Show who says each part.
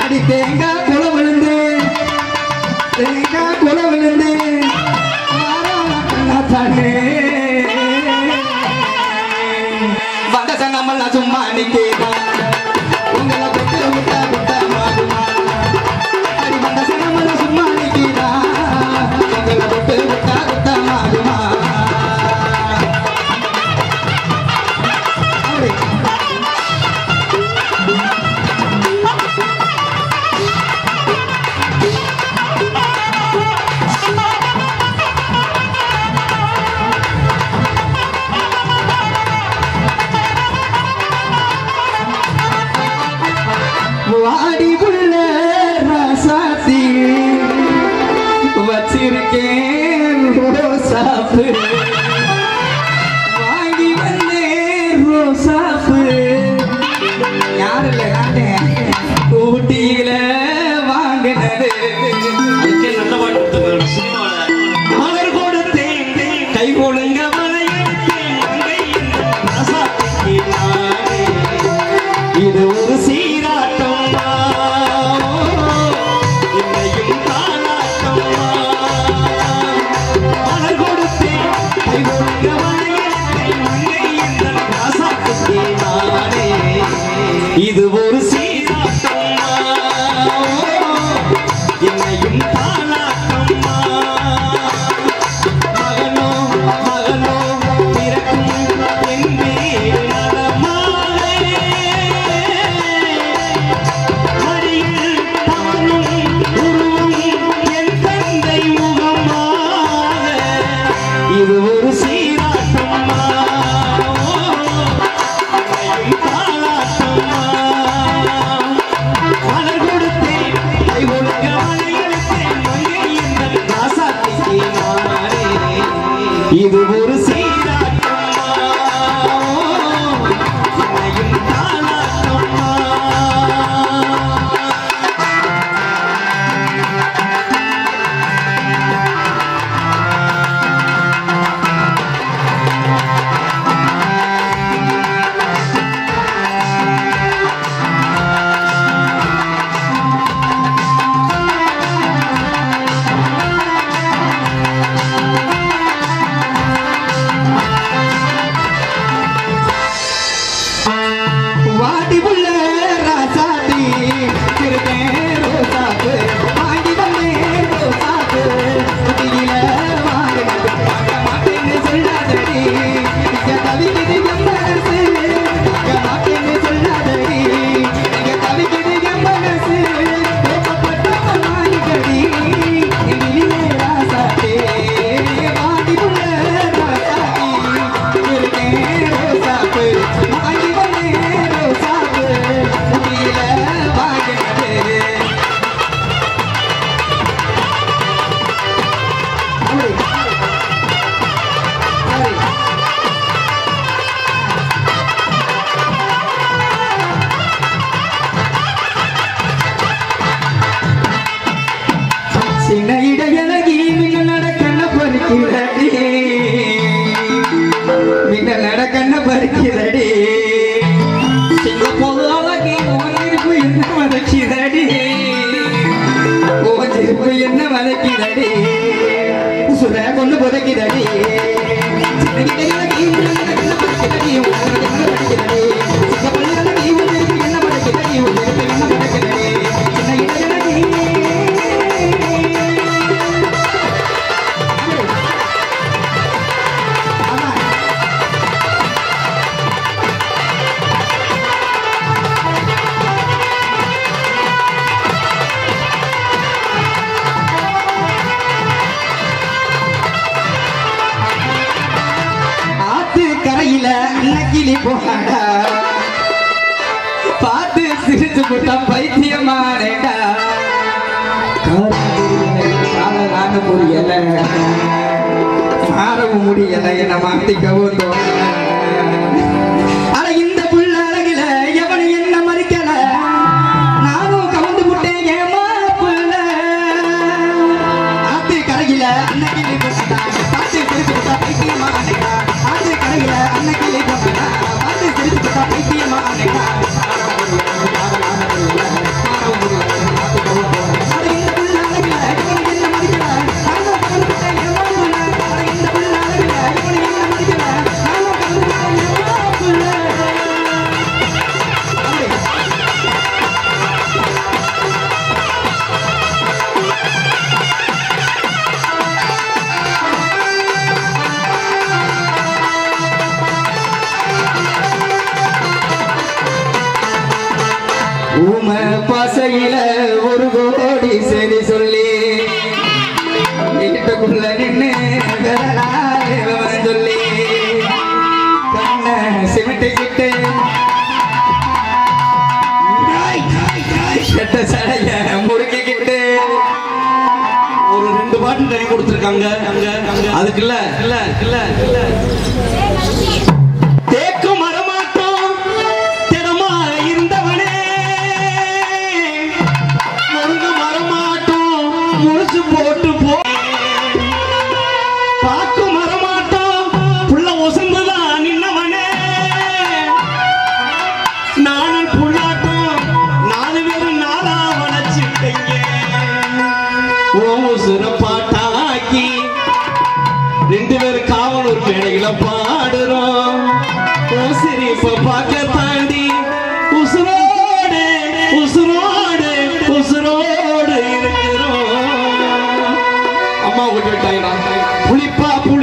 Speaker 1: அடி தேங்காய் குல விழுந்து தேங்காய் குல விழுந்து தானே வந்த சங்கமெல்லாம் சும்மா நிக்கிறோம் உங்களை பெற்று விட்டா விட்டா மாறுமா அடி வந்த சங்கமெல்லாம் சும்மா நிக்கிறா உங்களை பெற்று விட்டா விட்டா மாறுமா அப்படி வாடி உள்ள ராசாத்தி வச்சிருக்கேன் ரோசாப்பு வாங்கி வந்தேன் ரோசாப்பு யாரு இல்ல நாட்டேன் ஊட்டியில வாங்கினது
Speaker 2: அதுக்கே நல்ல பாட்டு கொடுத்துருக்காரு சினிமாவில் மலர் கொடுத்தேன் கை கொடுங்க மலையெடுத்தேன் மங்கை என்னும் ரசாத்திக்கு நானே. இது ஒரு சீராட்டம்மா என்னையும் தாளாட்டம்மா மலர் கொடுத்தேன் கை கொடுங்க மலையெடுத்தேன் மங்கை என்னும் ரசாத்திக்கு நானே. இது ஒரு சீராட்டம்மா என்னையும் தாளாட்டம்மா மகனோ மகனோ பிறக்கும் என் மேல் நலமாலே. மடியில் தவழும் உருவம் என் தந்தை முகமாக. இது ஒரு சீராட்டம்மா என்னையும் தாளாட்டம்மா மலர் கொடுத்தேன் கை கொடுக்க மலையெடுத்தேன் மங்கை என்ற ராசாத்திக்கு நானே இது ஒரு சீராட்டம்மா என்னையும் தாளாட்டம்மா
Speaker 1: வாடி உள்ள ராசாத்தி இருக்கேன் ரோசாப்பு வாங்கி வந்தேன் ரோசாப்பு ஊட்டியில வாங்கினது வாங்க மாட்டேன்னு சொல்லாதடி இங்க தவிக்குது என் மனசு வாங்க மாட்டேன்னு சொல்லாதடி இங்க தவிக்குது என் மனசு கோபப்பட்டவன் வாங்கிக்கடி எங்கிலே ராசாத்தே வாடி உள்ள ராசாத்தி இருக்கேன் ரோசாப்பு வாங்கி வந்தேன் ரோசாப்பு ஊட்டியில வாங்கினது அப்படி. அப்படி. சின்ன இடையழகி மின்ன நடக்கண்ண பறிக்கிறடி மின்ன நடக்கண்ண பறிக்கிறடி சிங்கப்பூர் அழகி ஓனிருப்பு என்ன மதக்கிறடி ஓஞ்சிருப்பு என்ன மதக்கிறடி சுர கொண்டு புதைக்கிறடி சின்ன இடையழகி மின்ன நடக்கண்ண பறிக்கிறடி உனக்கு என்ன பறிக்கிறடி சிங்கப்பூர் அழகி ஓஞ்சிருப்பு என்ன மதக்கிறடி ஓஞ்சிருப்பு என்ன மதக்கிறடி சின்ன இடையழகி ஆமா ஆத்து கரையில நக்கிலி போகாடா பார்த்து சிரிச்சு போட்டா பைத்தியமானேடா காலான புரியல மாறவும் முடியல என்ன மாத்திக்கவும் தோணல அட இந்த புள்ள அழகுல எவனு என்ன மறிக்கல நானும் கவுந்து விட்டேன் ஏமா புள்ள ஆத்து கரையில அன்னைக்கு போட்டா பார்த்து சிரிச்சு போட்டா பைத்தியமானேடா ஆத்து கரையில அன்னைக்கு போட்டா பார்த்து சிரிச்சு போட்டா பைத்தியமானேடா மாறவும் முடியல மாறவும் முடியல பாசையில ஒரு கோடி சரி சொல்லி வீட்டுக்குள்ள நின்னு விரலாலே விவரம் சொல்லி கண்ண சிமிட்டிக்கிட்டு கெட்ட சடைய முறுக்கிக்கிட்டு
Speaker 2: ஒரு ரெண்டு பாட்டு கறி கொடுத்துருக்காங்க அங்க அங்க அதுக்கு இல்ல இல்ல இல்ல இல்ல தேக்கு மரமாட்டம் திடமா இருந்தவனே முருங்கு மரமாட்டம் முழுசு போட்டு போ பாக்கு மரமாட்டம் புள்ள ஒசந்துதான் நின்னவனே நானும் புள்ளாட்டம் நாலு பேரும் நாளா வளர்ச்சிட்டீங்க ஓ சிறப்பாட்டாக்கி ரெண்டு பேரும் காவலூர் மேடையில பாடுறோம் ஓ சிரிப்ப பார்க்க தாண்டி உசுரோடு உசுரோடு உசுரோடு இருக்கிறோம் அம்மா விட்டு விட்டாங்கடா புளிப்பா புளி